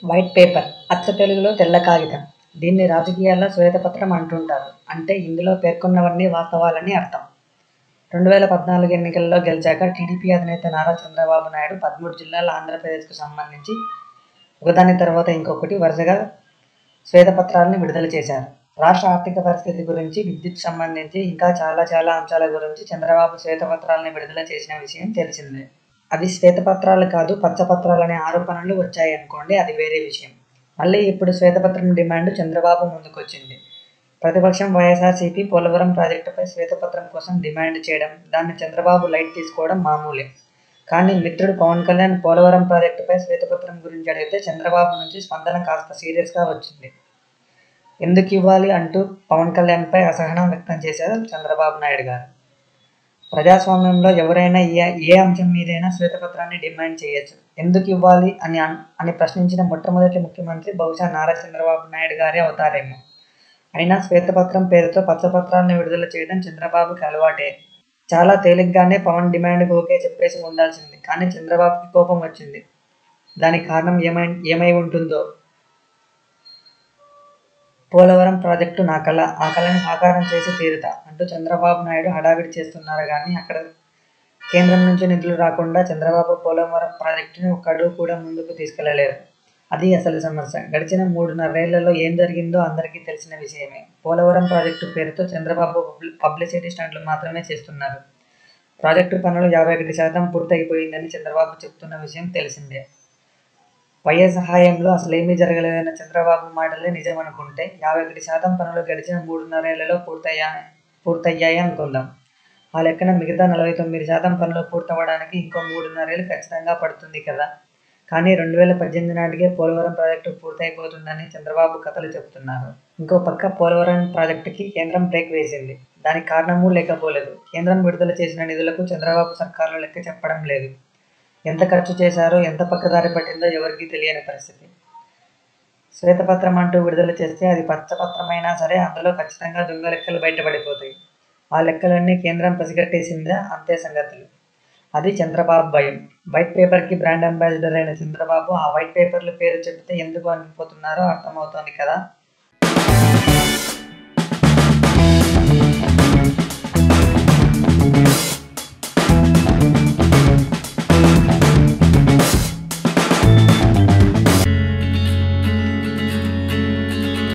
white paper అచ్చ తెలుగులో తెల్ల కాగితం దీన్ని రాజకీయాల్లో శ్వేతపత్రం అంటుంటారు అంటే ఇందులో పేర్కొన్నవన్నీ వాస్తవాలని అర్థం రెండు వేల పద్నాలుగు ఎన్నికల్లో గెలిచాక టీడీపీ అధినేత నారా చంద్రబాబు నాయుడు పదమూడు జిల్లాల ఆంధ్రప్రదేశ్కు సంబంధించి ఒకదాని తర్వాత ఇంకొకటి వరుసగా శ్వేతపత్రాలను విడుదల చేశారు రాష్ట్ర ఆర్థిక పరిస్థితి గురించి విద్యుత్ సంబంధించి ఇంకా చాలా చాలా అంశాల గురించి చంద్రబాబు శ్వేతపత్రాలను విడుదల చేసిన విషయం తెలిసిందే అవి శ్వేతపత్రాలు కాదు పచ్చపత్రాలు అనే ఆరోపణలు వచ్చాయి అనుకోండి అది వేరే విషయం మళ్ళీ ఇప్పుడు శ్వేతపత్రం డిమాండ్ చంద్రబాబు ముందుకొచ్చింది ప్రతిపక్షం వైఎస్ఆర్సీపీ పోలవరం ప్రాజెక్టుపై శ్వేతపత్రం కోసం డిమాండ్ చేయడం దాన్ని చంద్రబాబు లైట్ తీసుకోవడం మామూలే కానీ మిత్రుడు పవన్ కళ్యాణ్ పోలవరం ప్రాజెక్టుపై శ్వేతపత్రం గురించి అడిగితే చంద్రబాబు నుంచి స్పందన కాస్త సీరియస్గా వచ్చింది ఎందుకు ఇవ్వాలి అంటూ పవన్ కళ్యాణ్పై అసహనం వ్యక్తం చేశారు చంద్రబాబు నాయుడు గారు ప్రజాస్వామ్యంలో ఎవరైనా ఏ ఏ అంశం మీదైనా శ్వేతపత్రాన్ని డిమాండ్ చేయొచ్చు ఎందుకు ఇవ్వాలి అని అన్- అని ప్రశ్నించిన మొట్టమొదటి ముఖ్యమంత్రి బహుశా నారా చంద్రబాబు నాయుడు గారే అవుతారేమో అయినా శ్వేతపత్రం పేరుతో పచ్చపత్రాలను విడుదల చేయడం చంద్రబాబుకి అలవాటే చాలా తేలిగ్గానే పవన్ డిమాండ్కి ఓకే చెప్పేసి ఉండాల్సింది కానీ చంద్రబాబుకి కోపం వచ్చింది దానికి కారణం ఏమై ఏమై ఉంటుందో పోలవరం ప్రాజెక్టు నా కళ ఆ కళని సాకారం చేసి తీరుతా అంటూ చంద్రబాబు నాయుడు హడావిడి చేస్తున్నారు కానీ అక్కడ కేంద్రం నుంచి నిధులు రాకుండా చంద్రబాబు పోలవరం ప్రాజెక్టుని ఒక అడుగు కూడా ముందుకు తీసుకెళ్లలేరు అది అసలు సమస్య గడిచిన మూడున్నరేళ్లలో ఏం జరిగిందో అందరికీ తెలిసిన విషయమే పోలవరం ప్రాజెక్టు పేరుతో చంద్రబాబు పబ్లి- పబ్లిసిటీ స్టంట్లు మాత్రమే చేస్తున్నారు ప్రాజెక్టు పనులు యాభై ఒకటి శాతం పూర్తయిపోయిందని చంద్రబాబు చెప్తున్న విషయం తెలిసిందే వైఎస్ సహాయంలో అసలు ఏమీ జరగలేదన్న చంద్రబాబు మాటలే నిజం అనుకుంటే యాభై ఒకటి శాతం పనులు గడిచిన మూడున్నరేళ్లలో పూర్తయ్యా పూర్తయ్యాయి అనుకుందాం ఆ లెక్కన మిగతా నలభై తొమ్మిది శాతం పనులు పూర్తవడానికి ఇంకో మూడున్నరేళ్ళు ఖచ్చితంగా పడుతుంది కదా కానీ రెండు వేల పద్దెనిమిది నాటికే పోలవరం ప్రాజెక్టు పూర్తయిపోతుందని చంద్రబాబు కథలు చెబుతున్నారు ఇంకో పక్క పోలవరం ప్రాజెక్టుకి కేంద్రం బ్రేక్ వేసింది దానికి కారణము లేకపోలేదు కేంద్రం విడుదల చేసిన నిధులకు చంద్రబాబు సర్కారులు లెక్క చెప్పడం లేదు ఎంత ఖర్చు చేశారో ఎంత పక్కదారి పట్టిందో ఎవరికీ తెలియని పరిస్థితి శ్వేతపత్రం అంటూ విడుదల చేస్తే అది పచ్చపత్రమైనా సరే అందులో ఖచ్చితంగా దొంగ లెక్కలు బయటపడిపోతాయి ఆ లెక్కలన్నీ కేంద్రం పసిగట్టేసిందా అంతే సంగతులు అది చంద్రబాబు భయం వైట్ పేపర్కి బ్రాండ్ అంబాసిడర్ అయిన చంద్రబాబు ఆ వైట్ పేపర్ల పేరు చెబితే ఎందుకు అనిపోతున్నారో అర్థమవుతోంది కదా